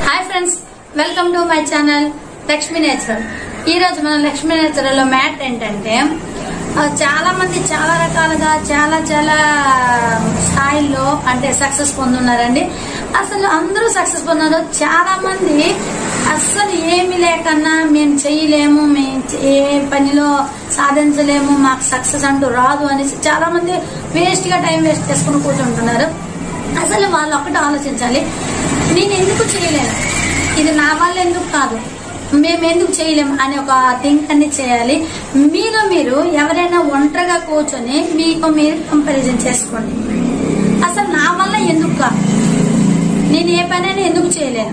hi friends welcome to my channel Lakshmi natural ఈ రోజు మన లక్ష్మీ నేచురల్ లో మ్యాట్ ఏంటంటే ఆ, చాలా మంది చాలా రకాలుగా చాలా చాలా స్థాయిల్లో అంటే సక్సెస్ పొందున్నారండి అసలు అందరూ సక్సెస్ పొందారు చాలా మంది అస్సలు ఏమి లేకన్నా మేము చేయలేము మేము చే- ఏ పనిలో సాధించలేము మాకు సక్సెస్ అంటూ రాదు అనేసి చాలా మంది వేస్ట్ గా టైం వేస్ట్ చేసుకుని కూర్చుంటున్నారు అసలు వాళ్ళు ఒక్కటి ఆలోచించాలి నేను ఎందుకు చేయలేను ఇది నా వల్ల ఎందుకు కాదు మేము ఎందుకు చేయలేము అని ఒక థింక్ అన్ని చేయాలి మీలో మీరు ఎవరైనా ఒంటరిగా కూర్చొని మీకు మీరు కంపారిజన్ చేసుకోండి అసలు నా వల్ల ఎందుకు కాదు నేను ఏ పనైనా ఎందుకు చేయలేను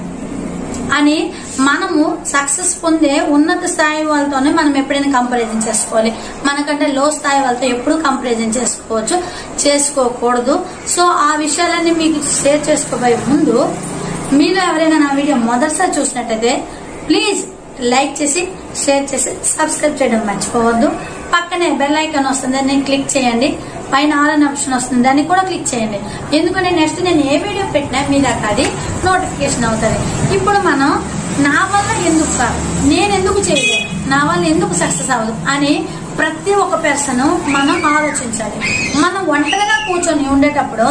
అని మనము సక్సెస్ పొందే ఉన్నత స్థాయి వాళ్ళతోనే మనం ఎప్పుడైనా కంపారిజన్ చేసుకోవాలి మనకంటే లో స్థాయి వాళ్ళతో ఎప్పుడు కంపారిజన్ చేసుకోవచ్చు చేసుకోకూడదు సో ఆ విషయాలన్నీ మీకు షేర్ చేసుకోబోయే ముందు మీలో ఎవరైనా నా వీడియో మొదటిసారి చూసినట్టయితే ప్లీజ్ లైక్ చేసి షేర్ చేసి సబ్స్క్రైబ్ చేయడం మర్చిపోవద్దు పక్కనే బెల్ ఐకాన్ వస్తుంది దాన్ని క్లిక్ చేయండి పైన ఆల్ అనే ఆప్షన్ వస్తుంది దాన్ని కూడా క్లిక్ చేయండి ఎందుకంటే నెక్స్ట్ నేను ఏ వీడియో పెట్టినా మీ దాకా అది నోటిఫికేషన్ అవుతుంది ఇప్పుడు మనం నా వల్ల ఎందుకు కాదు నేను ఎందుకు చేయలేను నా వల్ల ఎందుకు సక్సెస్ అవ్వదు అని ప్రతి ఒక్క పర్సన్ మనం ఆలోచించాలి మనం ఒంటరిగా కూర్చొని ఉండేటప్పుడు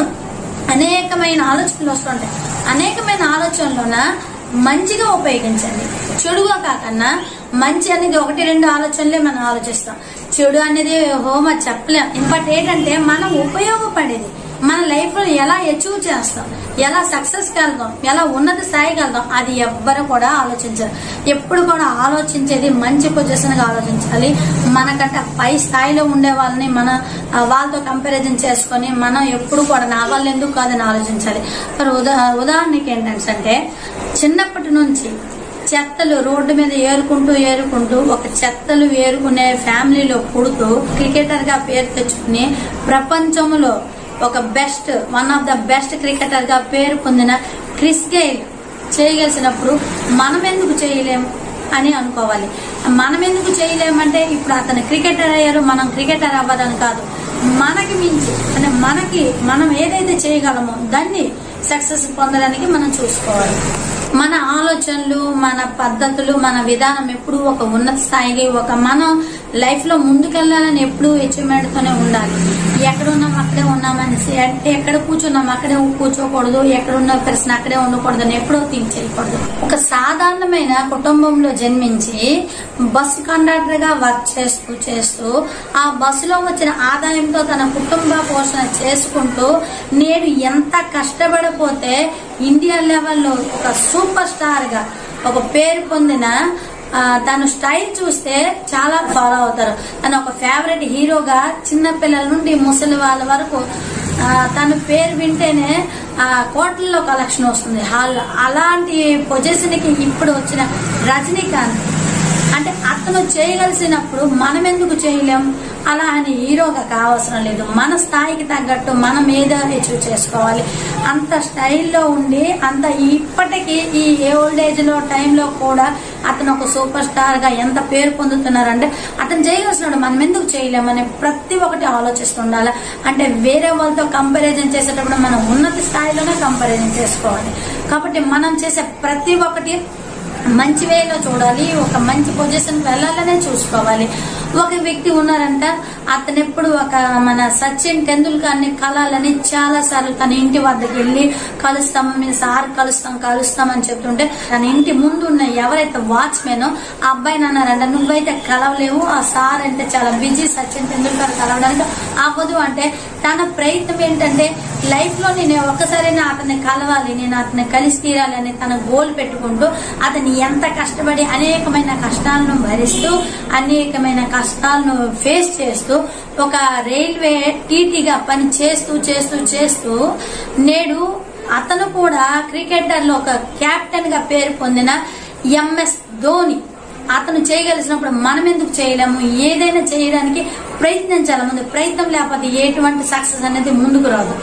అనేకమైన ఆలోచనలు వస్తుంటాయి అనేకమైన ఆలోచనలోన మంచిగా ఉపయోగించండి చెడుగా కాకన్నా మంచి అనేది ఒకటి రెండు ఆలోచనలే మనం ఆలోచిస్తాం చెడు అనేది హోమ చెప్పలేం ఇంకోటి ఏంటంటే మనం ఉపయోగపడేది మన లైఫ్ లో ఎలా అచీవ్ చేస్తాం ఎలా సక్సెస్ వెళ్దాం ఎలా ఉన్నత స్థాయికి వెళ్దాం అది ఎవ్వరు కూడా ఆలోచించరు ఎప్పుడు కూడా ఆలోచించేది మంచి పొజిషన్ గా ఆలోచించాలి మనకంటే పై స్థాయిలో ఉండే వాళ్ళని మన ఆ, వాళ్ళతో కంపారిజన్ చేసుకొని మనం ఎప్పుడు కూడా నా వాళ్ళు ఎందుకు కాదని ఆలోచించాలి మరి ఉదా ఉదాహరణకి ఏంటంటే చిన్నప్పటి నుంచి చెత్తలు రోడ్డు మీద ఏరుకుంటూ ఏరుకుంటూ ఒక చెత్తలు ఏరుకునే ఫ్యామిలీలో పుడుతూ క్రికెటర్ గా పేరు తెచ్చుకుని ప్రపంచంలో ఒక best one of the best cricketer గా పేరు పొందిన క్రిస్ గెయిల్ చేయగలిసినప్పుడు మనం ఎందుకు చేయలేము అని అనుకోవాలి మనం ఎందుకు చేయలేమంటే ఇప్పుడు అతను క్రికెటర్ అయ్యారు మనం క్రికెటర్ అవ్వాలని కాదు మనకి మించి అంటే మనకి మనం ఏదైతే చేయగలమో దాన్ని సక్సెస్ పొందడానికి మనం చూసుకోవాలి మన ఆలోచనలు మన పద్ధతులు మన విధానం ఎప్పుడు ఒక ఉన్నత స్థాయికి ఒక మనం లైఫ్ లో ముందుకెళ్లాలని ఎప్పుడు అచీవ్మెంట్ తోనే ఉండాలి ఎక్కడ ఉన్నాం అక్కడే ఉన్నామనేసి అంటే ఎక్కడ కూర్చున్నాం అక్కడే కూర్చోకూడదు ఎక్కడ ఉన్న పర్సన్ అక్కడే ఉండకూడదు అని ఎప్పుడో థింక్ చేయకూడదు ఒక సాధారణమైన కుటుంబంలో జన్మించి బస్సు కండక్టర్ గా వర్క్ చేస్తూ చేస్తూ ఆ బస్సులో వచ్చిన ఆదాయంతో తన కుటుంబ పోషణ చేసుకుంటూ నేడు ఎంత కష్టపడిపోతే ఇండియా లెవెల్లో ఒక సూపర్ స్టార్ గా ఒక పేరు పొందిన ఆ, తన స్టైల్ చూస్తే చాలా ఫాలో అవుతారు తన ఒక ఫేవరెట్ హీరోగా చిన్న పిల్లల నుండి ముసలి వాళ్ళ వరకు ఆ, తన పేరు వింటేనే ఆ కోట్లలో కలెక్షన్ వస్తుంది హాల్ అలాంటి పొజిషన్ కి ఇప్పుడు వచ్చిన రజనీకాంత్ అంటే అతను చేయగలిసినప్పుడు మనం ఎందుకు చేయలేం అలా అని హీరోగా కావాల్సిన లేదు మన స్థాయికి తగ్గట్టు మనం ఏదో అచీవ్ చేసుకోవాలి అంత స్టైల్లో ఉండి అంత ఇప్పటికీ ఈ ఓల్డ్ ఏజ్ లో టైంలో కూడా అతను ఒక సూపర్ స్టార్ గా ఎంత పేరు పొందుతున్నారంటే అతను చేయగలిసినాడు మనం ఎందుకు చేయలేమని ప్రతి ఒక్కటి ఆలోచిస్తుండాలి అంటే వేరే వాళ్ళతో కంపారిజన్ చేసేటప్పుడు మనం ఉన్నత స్థాయిలోనే కంపారిజన్ చేసుకోవాలి కాబట్టి మనం చేసే ప్రతి ఒక్కటి మంచి వేలో చూడాలి ఒక మంచి పొజిషన్ వెళ్ళాలనే చూసుకోవాలి ఒక వ్యక్తి ఉన్నారంట అతను ఎప్పుడు ఒక మన సచిన్ టెండూల్కర్ ని కలాలని చాలా సార్లు తన ఇంటి వద్దకు వెళ్ళి కలుస్తాం మీ సార్ కలుస్తాం కలుస్తాం అని చెప్తుంటే తన ఇంటి ముందు ఉన్న ఎవరైతే వాచ్మెన్ ఆ అబ్బాయిని అన్నారంట నువ్వైతే కలవలేవు ఆ సార్ అంటే చాలా బిజీ సచిన్ టెండూల్కర్ కలవడానికి అవ్వదు అంటే తన ప్రయత్నం ఏంటంటే లైఫ్ లో నేను ఒక్కసారైనా అతన్ని కలవాలి నేను అతన్ని కలిసి తీరాలి అని తన గోల్ పెట్టుకుంటూ అతని ఎంత కష్టపడి అనేకమైన కష్టాలను భరిస్తూ అనేకమైన కష్టాలను ఫేస్ చేస్తూ ఒక రైల్వే టీటీగా పని చేస్తూ చేస్తూ చేస్తూ నేడు అతను కూడా క్రికెటర్ లో ఒక కెప్టెన్ గా పేరు పొందిన ఎంఎస్ ధోని అతను చేయగలిసినప్పుడు మనం ఎందుకు చేయలేము ఏదైనా చేయడానికి ప్రయత్నించాలి ముందు ప్రయత్నం లేకపోతే ఎటువంటి సక్సెస్ అనేది ముందుకు రాదు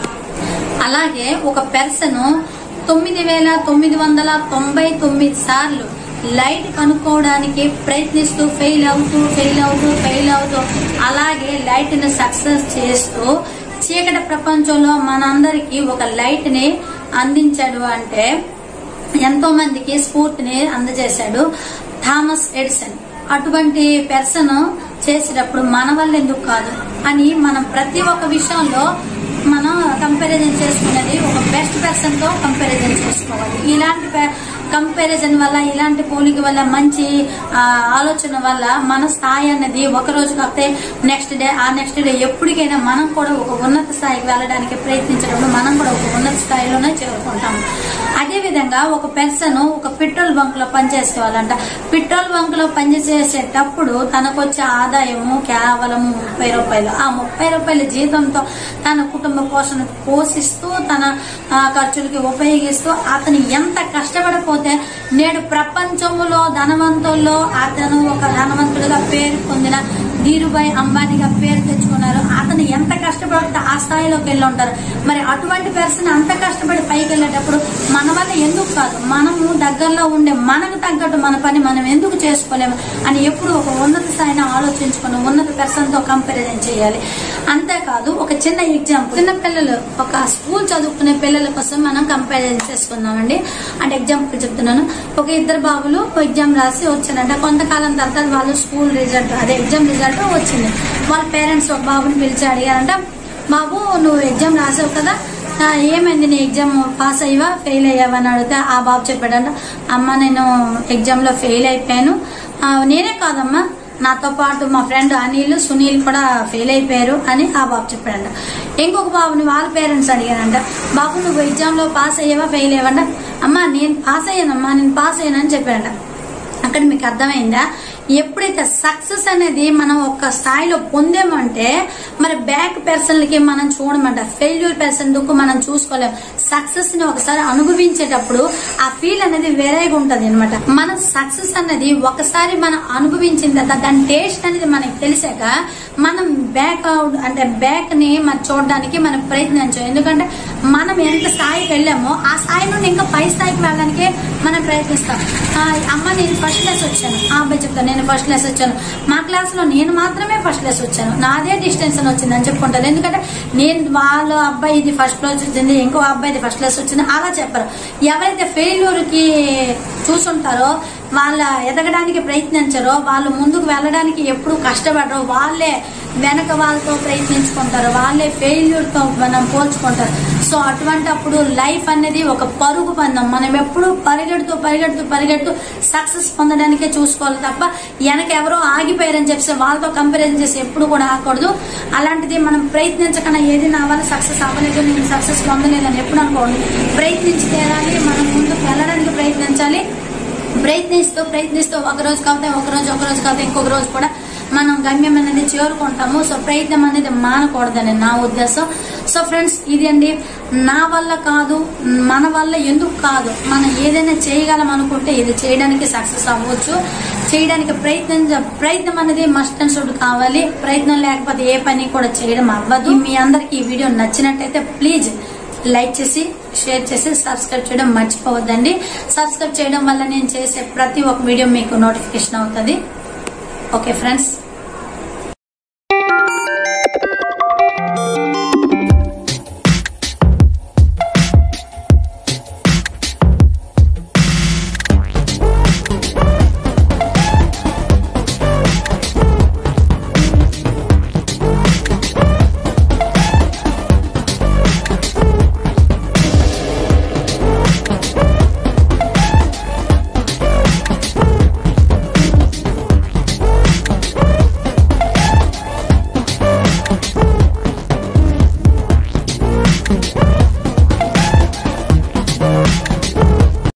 అలాగే ఒక పెర్సన్ తొమ్మిది వేల తొమ్మిది వందల తొంభై తొమ్మిది సార్లు లైట్ కనుక్కోవడానికి ప్రయత్నిస్తూ ఫెయిల్ అవుతూ ఫెయిల్ అవుతూ ఫెయిల్ అవుతూ అలాగే లైట్ ని సక్సెస్ చేస్తూ చీకటి ప్రపంచంలో మనందరికి ఒక లైట్ ని అందించాడు అంటే ఎంతో మందికి స్ఫూర్తిని అందజేశాడు థామస్ ఎడిసన్ అటువంటి పెర్సన్ చేసేటప్పుడు మన వల్ల ఎందుకు కాదు అని మనం ప్రతి ఒక్క విషయంలో మనం కంపారిజన్ చేసుకునేది ఒక బెస్ట్ పర్సన్ తో కంపారిజన్ చేసుకోవాలి ఇలాంటి కంపారిజన్ వల్ల ఇలాంటి పోలిక వల్ల మంచి ఆ, ఆలోచన వల్ల మన స్థాయి అన్నది ఒక రోజు కాకపోతే నెక్స్ట్ డే ఆ నెక్స్ట్ డే ఎప్పటికైనా మనం కూడా ఒక ఉన్నత స్థాయికి వెళ్ళడానికి ప్రయత్నించినప్పుడు మనం కూడా ఒక ఉన్నత స్థాయిలోనే చేరుకుంటాం అదే విధంగా ఒక పర్సన్ ఒక పెట్రోల్ బంక్ లో పనిచేసేవాళ్ళంట పెట్రోల్ బంక్ లో పనిచేసేటప్పుడు తనకు వచ్చే ఆదాయము కేవలం ముప్పై రూపాయలు ఆ ముప్పై రూపాయల జీతంతో తన కుటుంబ పోషణ పోషిస్తూ తన ఆ, ఖర్చులకి ఉపయోగిస్తూ అతను ఎంత కష్టపడిపోతే నేడు ప్రపంచంలో ధనవంతుల్లో అతను ఒక ధనవంతుడిగా పేరు పొందిన ధీరుభాయ్ అంబానీగా పేరు తెచ్చుకున్నారు అతను ఎంత కష్టపడితే ఆ స్థాయిలోకి వెళ్ళి ఉంటారు మరి అటువంటి పర్సన్ అంత కష్టపడి పైకి వెళ్ళేటప్పుడు మన వల్ల ఎందుకు కాదు మనము దగ్గరలో ఉండే మనకు తగ్గట్టు మన పని మనం ఎందుకు చేసుకోలేము అని ఎప్పుడు ఒక ఉన్నత స్థాయిని ఆలోచించుకుని ఉన్నత పర్సన్ తో కంపారిజన్ చేయాలి అంతేకాదు ఒక చిన్న ఎగ్జాంపుల్ చిన్న పిల్లలు ఒక స్కూల్ చదువుకునే పిల్లల కోసం మనం కంపారిజన్ చేసుకుందామండి అంటే ఎగ్జాంపుల్ చెప్తున్నాను ఒక ఇద్దరు బాబులు ఎగ్జామ్ రాసి వచ్చారంట కొంతకాలం తర్వాత వాళ్ళు స్కూల్ రిజల్ట్ అదే ఎగ్జామ్ రిజల్ట్ వచ్చింది వాళ్ళ పేరెంట్స్ ఒక బాబుని పిలిచి అడిగారంట బాబు నువ్వు ఎగ్జామ్ రాసావు కదా ఆ, ఏమైంది నీ ఎగ్జామ్ పాస్ అయ్యావా ఫెయిల్ అయ్యావా అని అడిగితే ఆ బాబు చెప్పాడంట అమ్మ నేను ఎగ్జామ్ లో ఫెయిల్ అయిపోయాను ఆ, నేనే కాదమ్మా నాతో పాటు మా ఫ్రెండ్ అనిల్ సునీల్ కూడా ఫెయిల్ అయిపోయారు అని ఆ బాబు చెప్పాడంట ఇంకొక బాబుని వాళ్ళ పేరెంట్స్ అడిగారంట బాబు నువ్వు ఎగ్జామ్ లో పాస్ అయ్యావా ఫెయిల్ అయ్యావంట అమ్మా నేను పాస్ అయ్యానమ్మా నేను పాస్ అయ్యానని చెప్పాడంట అక్కడ మీకు అర్థమైందా ఎప్పుడైతే సక్సెస్ అనేది మనం ఒక స్థాయిలో పొందామంటే మరి బ్యాక్ పర్సన్లకి మనం చూడమంట ఫెయిల్యూర్ పర్సన్ దుక్కు మనం చూసుకోలేం సక్సెస్ ని ఒకసారి అనుభవించేటప్పుడు ఆ ఫీల్ అనేది వేరేగా ఉంటది అనమాట మన సక్సెస్ అనేది ఒకసారి మనం అనుభవించిన తర్వాత దాని టేస్ట్ అనేది మనకి తెలిసాక మనం బ్యాక్ అవుట్ అంటే బ్యాక్ ని మనం చూడడానికి మనం ప్రయత్నించాం ఎందుకంటే మనం ఎంత స్థాయికి వెళ్ళామో ఆ స్థాయి నుండి ఇంకా పై స్థాయికి వెళ్ళడానికి మనం ప్రయత్నిస్తాం ఆ, అమ్మ నేను ఫస్ట్ క్లాస్ వచ్చాను ఆ అబ్బాయి చెప్తాను నేను ఫస్ట్ క్లాస్ వచ్చాను మా క్లాస్ లో నేను మాత్రమే ఫస్ట్ క్లాస్ వచ్చాను నాదే డిస్టెన్స్ అని వచ్చింది అని చెప్పుకుంటాను ఎందుకంటే నేను వాళ్ళ అబ్బాయి ఇది ఫస్ట్ క్లాస్ వచ్చింది ఇంకో అబ్బాయి ఇది ఫస్ట్ క్లాస్ వచ్చింది అలా చెప్పరు ఎవరైతే ఫెయిల్యూర్ కి చూసుంటారో వాళ్ళ ఎదగడానికి ప్రయత్నించరో వాళ్ళు ముందుకు వెళ్ళడానికి ఎప్పుడు కష్టపడరు వాళ్ళే వెనక వాళ్ళతో ప్రయత్నించుకుంటారు వాళ్ళే ఫెయిల్యూర్ తో మనం పోల్చుకుంటారు సో అటువంటి అప్పుడు లైఫ్ అనేది ఒక పరుగు పందం మనం ఎప్పుడు పరిగెడుతూ పరిగెడుతూ పరిగెడుతూ సక్సెస్ పొందడానికే చూసుకోవాలి తప్ప వెనక ఎవరో ఆగిపోయారని చెప్పి వాళ్ళతో కంపారిజన్ చేసి ఎప్పుడు కూడా ఆగకూడదు అలాంటిది మనం ప్రయత్నించకుండా ఏది నా వల్ల సక్సెస్ అవ్వలేదు నేను సక్సెస్ పొందలేదని ఎప్పుడు అనుకోండి ప్రయత్నించి తీరాలి మనం ముందుకు వెళ్ళడానికి ప్రయత్నించాలి ప్రయత్నిస్తూ ప్రయత్నిస్తూ ఒక రోజు కాకపోతే ఒక రోజు ఒక రోజు కాకపోతే ఇంకొక రోజు కూడా మనం గమ్యం అనేది చేరుకుంటాము సో ప్రయత్నం అనేది మానకూడదని నా ఉద్దేశం సో ఫ్రెండ్స్ ఇది అండి నా వల్ల కాదు మన వల్ల ఎందుకు కాదు మనం ఏదైనా చేయగలం అనుకుంటే ఇది చేయడానికి సక్సెస్ అవ్వచ్చు చేయడానికి ప్రయత్నం ప్రయత్నం అనేది మస్ట్ అండ్ షుడ్ కావాలి ప్రయత్నం లేకపోతే ఏ పని కూడా చేయడం అవ్వదు మీ అందరికి ఈ వీడియో నచ్చినట్టయితే ప్లీజ్ లైక్ చేసి షేర్ చేసి సబ్స్క్రైబ్ చేయడం మర్చిపోవద్దండి సబ్స్క్రైబ్ చేయడం వల్ల నేను చేసే ప్రతి ఒక్క వీడియో మీకు నోటిఫికేషన్ అవుతుంది ఓకే ఫ్రెండ్స్